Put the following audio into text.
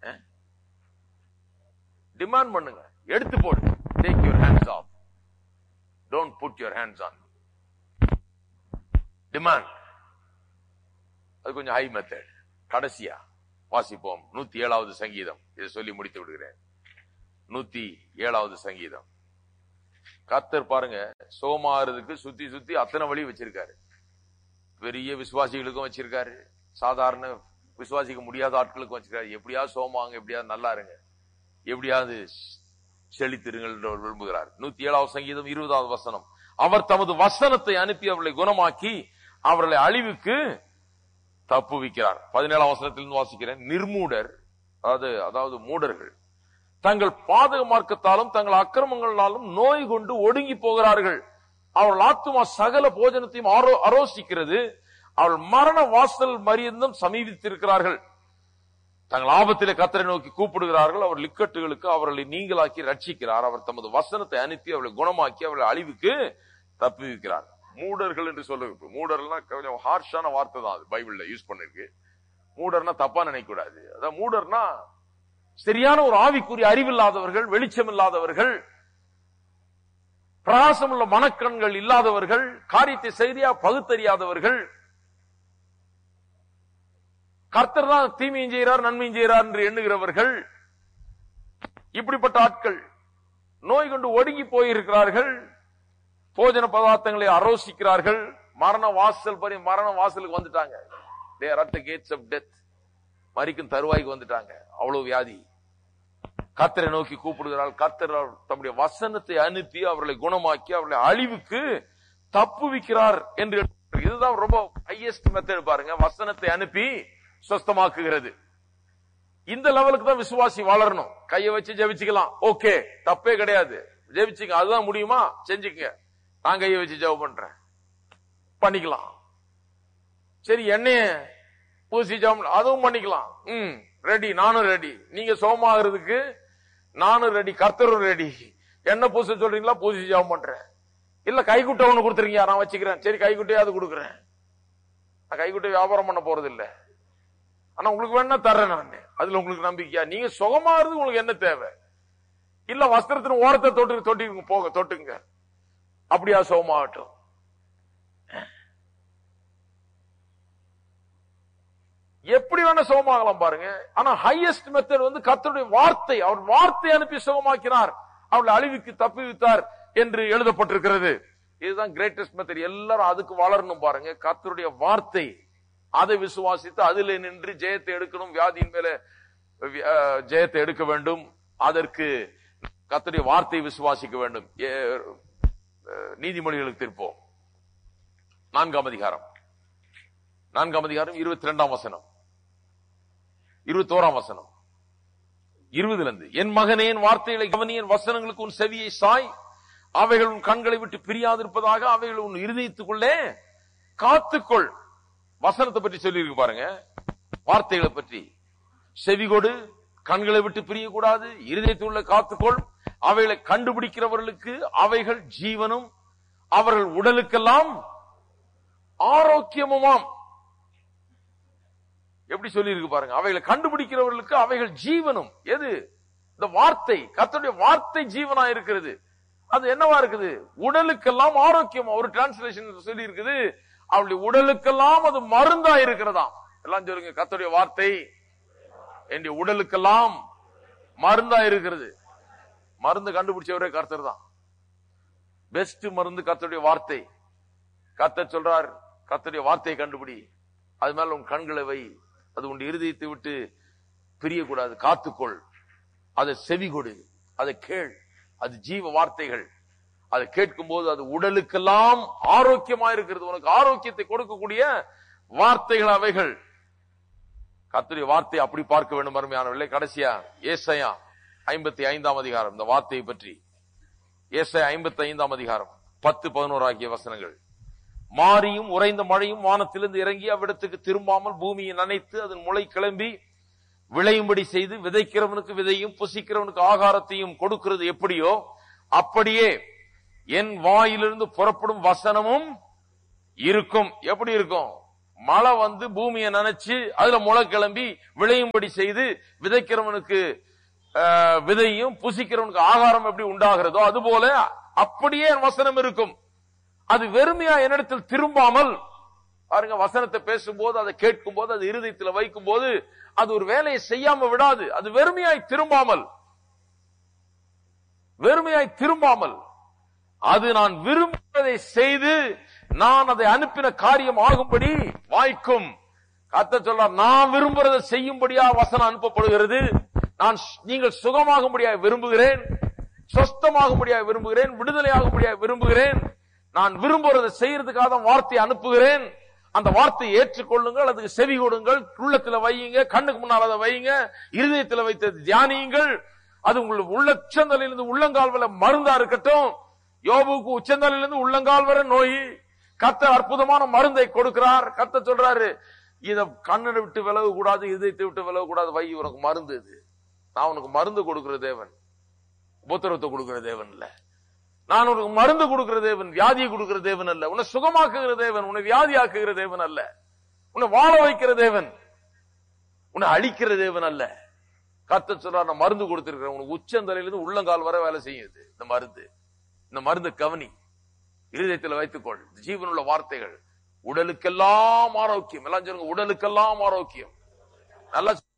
Demand பண்ணுங்க எடுத்து போடு take your hands off don't put your hands on demand அது கொஞ்சம் ஹை மெத்தட் கடைசியா வாசிப்போம் நூத்தி ஏழாவது சங்கீதம் இதை சொல்லி முடித்து விடுகிறேன் நூத்தி ஏழாவது சங்கீதம் கத்தர் பாருங்க சோமாறதுக்கு சுத்தி சுத்தி அத்தனை வழி வச்சிருக்காரு பெரிய விசுவாசிகளுக்கும் வச்சிருக்காரு சாதாரண விசுவாசிக்க முடியாத ஆட்களுக்கும் வச்சிருக்காரு எப்படியாவது சோமாங்க எப்படியாவது நல்லா இருங்க எப்படியாவது செழித்திருங்கள் என்று அவர் விரும்புகிறார் நூத்தி ஏழாவது சங்கீதம் இருபதாவது வசனம் அவர் தமது வசனத்தை அனுப்பி அவர்களை குணமாக்கி அவர்களை அழிவுக்கு தப்புவிக்கிறார் பதினேழாம் வசனத்திலிருந்து வாசிக்கிறேன் நிர்மூடர் அதாவது அதாவது மூடர்கள் தங்கள் பாதக மார்க்கத்தாலும் தங்கள் அக்கிரமங்களாலும் நோய் கொண்டு ஒடுங்கி போகிறார்கள் அவர்கள் ஆத்துமா சகல போஜனத்தையும் ஆரோ- அரோசிக்கிறது அவர்கள் மரண வாசல் மரியந்தம் சமீபித்திருக்கிறார்கள் தங்கள் ஆபத்திலே கத்தரை நோக்கி கூப்பிடுகிறார்கள் அவர் லிக்கட்டுகளுக்கு அவர்களை நீங்களாக்கி ரட்சிக்கிறார் அவர் தமது வசனத்தை அனுப்பி அவர்களை குணமாக்கி அவர்களை அழிவுக்கு தப்புவிக்கிறார் மூடர்கள் என்று சொல்ல மூடர்னா கொஞ்சம் ஹார்ஷான வார்த்தை தான் அது பைபிள்ல யூஸ் பண்ணிருக்கு மூடர்னா தப்பா நினைக்க கூடாது அதான் மூடர்னா சரியான ஒரு ஆவிக்குரிய அறிவில்லாதவர்கள் வெளிச்சம் இல்லாதவர்கள் பிரகாசம் உள்ள மனக்கண்கள் இல்லாதவர்கள் காரியத்தை சரியா பகுத்தறியாதவர்கள் கர்த்தர் தான் தீமையும் செய்கிறார் நன்மையும் செய்கிறார் என்று எண்ணுகிறவர்கள் இப்படிப்பட்ட ஆட்கள் நோய் கொண்டு ஒடுங்கி போயிருக்கிறார்கள் போஜன பதார்த்தங்களை அரோசிக்கிறார்கள் மரண வாசல் பரி மரண வாசலுக்கு வந்துட்டாங்க they are at the gates of death மரிக்கும் தருவாய்க்கு வந்துட்டாங்க அவ்வளவு வியாதி கர்த்தரை நோக்கி கூப்பிடுகிறாள் கர்த்தர் அவர் தம்முடைய வசனத்தை அனுப்பி அவர்களை குணமாக்கி அவர்களை அழிவுக்கு தப்புவிக்கிறார் என்று எழுதியிருக்கிறது. இதுதான் ரொம்ப ஹையஸ்ட் மெத்தட் பாருங்க வசனத்தை அனுப்பி சுஸ்தமாக்குகிறது இந்த லெவலுக்கு தான் விசுவாசி வளரணும் கையை வச்சு ஜெபிச்சுக்கலாம் ஓகே தப்பே கிடையாது ஜெபிச்சுங்க அதுதான் முடியுமா செஞ்சுக்கங்க நான் கையை வச்சு ஜெபம் பண்றேன் பண்ணிக்கலாம் சரி என்னைய பூசி ஜெபம் அதுவும் பண்ணிக்கலாம் ம் ரெடி நானும் ரெடி நீங்க சோமாகிறதுக்கு நானும் ரெடி கர்த்தரும் ரெடி என்ன பூச சொல்றீங்களா பூசி ஜெபம் பண்றேன் இல்ல கைக்குட்டை ஒண்ணு கொடுத்துருக்கீங்க நான் வச்சுக்கிறேன் சரி கைக்குட்டையாவது கொடுக்குறேன் நான் கைக்குட்டை வியாபாரம் பண்ண போறது இல்ல ஆனா உங்களுக்கு வேணா தர்றேன் நான் அதுல உங்களுக்கு நம்பிக்கையா நீங்க சுகமாகிறது உங்களுக்கு என்ன தேவை இல்ல வஸ்திரத்தின் ஓரத்தை தொட்டு தொட்டி போக தொட்டுங்க அப்படியா சுகமாகட்டும் எப்படி வேணா சுகமாகலாம் பாருங்க ஆனா ஹையஸ்ட் மெத்தட் வந்து கர்த்தருடைய வார்த்தை அவர் வார்த்தை அனுப்பி சுகமாக்கினார் அவளை அழிவுக்கு தப்புவித்தார் என்று எழுதப்பட்டிருக்கிறது இதுதான் கிரேட்டஸ்ட் மெத்தட் எல்லாரும் அதுக்கு வளரணும் பாருங்க கர்த்தருடைய வார்த்தை அதை விசுவாசித்து அதில் நின்று ஜெயத்தை எடுக்கணும் வியாதியின் மேல அஹ், ஜெயத்தை எடுக்க வேண்டும் அதற்கு கர்த்தருடைய வார்த்தை விசுவாசிக்க வேண்டும் ஏ- அஹ், நீதிமொழிகளுக்கு திருப்போம் நான்காம் அதிகாரம் நான்காம் அதிகாரம் இருபத்தி ரெண்டாம் வசனம் இருபத்தோராம் வசனம் இருபதுல இருந்து என் மகனே என் வார்த்தைகளை கவனி என் வசனங்களுக்கு உன் செவியை சாய் அவைகள் உன் கண்களை விட்டு பிரியாதிருப்பதாக அவைகள் உன் இருதயத்துக்குள்ளே காத்துக்கொள் வசனத்தை பற்றி சொல்லியிருக்கு பாருங்க வார்த்தைகளை பற்றி செவிகொடு கண்களை விட்டு பிரியக்கூடாது இருதயத்துள்ள காத்துக்கொள் அவைகளை கண்டுபிடிக்கிறவர்களுக்கு அவைகள் ஜீவனும் அவர்கள் உடலுக்கெல்லாம் ஆரோக்கியமுமாம் எப்படி சொல்லி இருக்கு பாருங்க அவைகளை கண்டுபிடிக்கிறவர்களுக்கு அவைகள் ஜீவனும் எது இந்த வார்த்தை கர்த்தருடைய வார்த்தை ஜீவனா இருக்கிறது அது என்னவா இருக்குது உடலுக்கெல்லாம் ஆரோக்கியம் ஒரு டிரான்ஸ்லேஷன் சொல்லி இருக்குது அவளுடைய உடலுக்கெல்லாம் அது மருந்தா இருக்கிறதாம் எல்லாம் சொல்லுங்க கர்த்தருடைய வார்த்தை என்னுடைய உடலுக்கெல்லாம் மருந்தா இருக்கிறது மருந்து கண்டுபிடிச்சவரே கர்த்தர் தான் பெஸ்ட் மருந்து கர்த்தருடைய வார்த்தை கர்த்தர் சொல்றார் கர்த்தருடைய வார்த்தையை கண்டுபிடி அது மேல உன் கண்களை வை அது உன் இருதயத்தை விட்டு பிரியக்கூடாது காத்துக்கொள் அதை செவி கொடு அதை கேள் அது ஜீவ வார்த்தைகள் அதை கேட்கும் போது அது உடலுக்கெல்லாம் ஆரோக்கியமா இருக்கிறது உனக்கு ஆரோக்கியத்தை கொடுக்கக்கூடிய வார்த்தைகள் அவைகள் கர்த்தருடைய வார்த்தை அப்படி பார்க்க வேண்டும் அருமையானவர்களே கடைசியா ஏசையா ஐம்பத்தி ஐந்தாம் அதிகாரம் இந்த வார்த்தையை பற்றி ஏசையா ஐம்பத்தி ஐந்தாம் அதிகாரம் பத்து பதினோரு ஆகிய வசனங்கள் மாரியும் உறைந்த மழையும் வானத்திலிருந்து இறங்கி அவ்விடத்துக்கு திரும்பாமல் பூமியை நனைத்து அதன் முளை கிளம்பி விளையும்படி செய்து விதைக்கிறவனுக்கு விதையும் புசிக்கிறவனுக்கு ஆகாரத்தையும் கொடுக்கிறது எப்படியோ அப்படியே என் வாயிலிருந்து புறப்படும் வசனமும் இருக்கும் எப்படி இருக்கும் மழை வந்து பூமியை நனைச்சு அதுல முளை கிளம்பி விளையும்படி செய்து விதைக்கிறவனுக்கு ஆஹ், விதையும் புசிக்கிறவனுக்கு ஆகாரம் எப்படி உண்டாகிறதோ அதுபோல அப்படியே என் வசனம் இருக்கும் அது வெறுமையா என்னிடத்தில் திரும்பாமல் பாருங்க வசனத்தை பேசும்போது அதை கேட்கும் போது அது இருதயத்துல வைக்கும் போது அது ஒரு வேலையை செய்யாம விடாது அது வெறுமையாய் திரும்பாமல் வெறுமையாய் திரும்பாமல் அது நான் விரும்புவதை செய்து நான் அதை அனுப்பின காரியம் ஆகும்படி வாய்க்கும் கத்த சொல்றார் நான் விரும்புறதை செய்யும்படியா வசனம் அனுப்பப்படுகிறது நான் ஸ்- நீங்கள் சுகமாகும்படியா விரும்புகிறேன் சொஸ்தமாகும்படியா விரும்புகிறேன் விடுதலையாகும்படியா விரும்புகிறேன் நான் விரும்புறதை செய்யறதுக்காக தான் வார்த்தையை அனுப்புகிறேன் அந்த வார்த்தையை ஏற்றுக்கொள்ளுங்கள் அதுக்கு செவி கொடுங்கள் உள்ளத்துல வையுங்க கண்ணுக்கு முன்னால் அதை வையுங்க இருதயத்துல வைத்து தியானியுங்கள் அது உங்களுக்கு உள்ளச்சந்தலிலிருந்து உள்ளங்கால் வரை மருந்தா இருக்கட்டும் யோபுக்கு உச்சந்தலிலிருந்து உள்ளங்கால் வரை நோய் கத்த அற்புதமான மருந்தை கொடுக்கிறார் கத்த சொல்றாரு இத கண்ணனை விட்டு விலக கூடாது இதயத்தை விட்டு விலக கூடாது வை உனக்கு மருந்து இது நான் உனக்கு மருந்து கொடுக்கிற தேவன் உபத்திரவத்தை கொடுக்கிற தேவன் இல்ல நான் உனக்கு மருந்து கொடுக்கிற தேவன் வியாதியை கொடுக்கிற தேவன் அல்ல உன்னை சுகமாக்குகிற தேவன் உன்னை வியாதியாக்குகிற தேவன் அல்ல உன்னை வாழ வைக்கிற தேவன் உன்னை அழிக்கிற தேவன் அல்ல கத்த சொல்றார் நான் மருந்து கொடுத்திருக்கிறேன் உனக்கு உச்சந்தலையிலிருந்து உள்ளங்கால் வரை வேலை செய்யுது இந்த மருந்து இந்த மருந்து கவனி இருதயத்தில் வைத்துக்கொள் ஜீவனுள்ள வார்த்தைகள் உடலுக்கெல்லாம் ஆரோக்கியம் எல்லாம் சொல்லுங்க உடலுக்கெல்லாம் ஆரோக்கியம் நல்லா